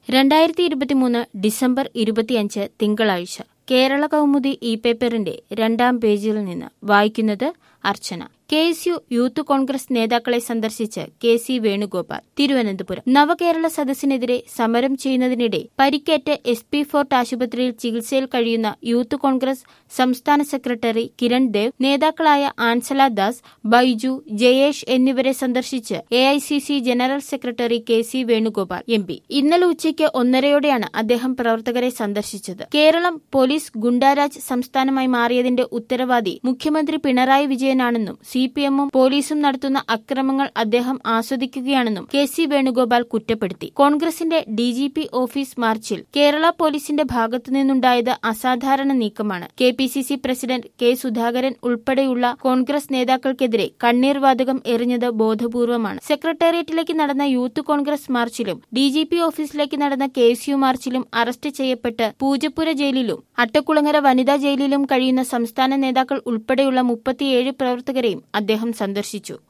രണ്ടായിരത്തി ഇരുപത്തിമൂന്ന് ഡിസംബർ ഇരുപത്തിയഞ്ച് തിങ്കളാഴ്ച കേരള കൗമുദി ഇ പേപ്പറിന്റെ രണ്ടാം പേജിൽ നിന്ന് വായിക്കുന്നത് Archana K S U youth Congress നേതാക്കളെ സന്ദർശിച്ച് കെ സി വേണുഗോപാൽ തിരുവനന്തപുരം നവകേരള സദസ്സിനെതിരെ സമരം ചെയ്യുന്നതിനിടെ പരിക്കേറ്റ് എസ് പി ഫോർട്ട് ആശുപത്രിയിൽ ചികിത്സയിൽ കഴിയുന്ന യൂത്ത് കോൺഗ്രസ് സംസ്ഥാന സെക്രട്ടറി കിരൺ ദേവ് നേതാക്കളായ ആൻസല ദാസ് ബൈജു ജയേഷ് എന്നിവരെ സന്ദർശിച്ച് A I C C general secretary K C Venugopal M P ഇന്നലെ ഉച്ചയ്ക്ക് ഒന്നരയോടെയാണ് അദ്ദേഹം പ്രവർത്തകരെ സന്ദർശിച്ചത് കേരളം പോലീസ് ഗുണ്ടാരാജ് സംസ്ഥാനമായി മാറിയതിന്റെ ഉത്തരവാദി മുഖ്യമന്ത്രി പിണറായി വിജയനാണെന്നും സി പി എമ്മും പോലീസും നടത്തുന്ന അക്രമങ്ങൾ അദ്ദേഹം ആസ്വദിക്കുകയാണെന്നും കെ സി വേണുഗോപാൽ കുറ്റപ്പെടുത്തി കോൺഗ്രസിന്റെ ഡി ജി പി ഓഫീസ് മാർച്ചിൽ കേരള പോലീസിന്റെ ഭാഗത്തുനിന്നുണ്ടായത് അസാധാരണ നീക്കമാണ് K P C C president K Sudhakaran ഉൾപ്പെടെയുള്ള കോൺഗ്രസ് നേതാക്കൾക്കെതിരെ കണ്ണീർ വാതകം എറിഞ്ഞത് ബോധപൂർവമാണ് സെക്രട്ടേറിയറ്റിലേക്ക് നടന്ന യൂത്ത് കോൺഗ്രസ് മാർച്ചിലും ഡി ജി പി ഓഫീസിലേക്ക് നടന്ന കെ എസ് യു മാർച്ചിലും അറസ്റ്റ് ചെയ്യപ്പെട്ട് പൂജപ്പുര ജയിലിലും അട്ടക്കുളങ്ങര വനിതാ ജയിലിലും കഴിയുന്ന സംസ്ഥാന നേതാക്കൾ ഉൾപ്പെടെയുള്ള മുപ്പത്തിയേഴ് പ്രവർത്തകരെയും അദ്ദേഹം സന്ദർശിച്ചു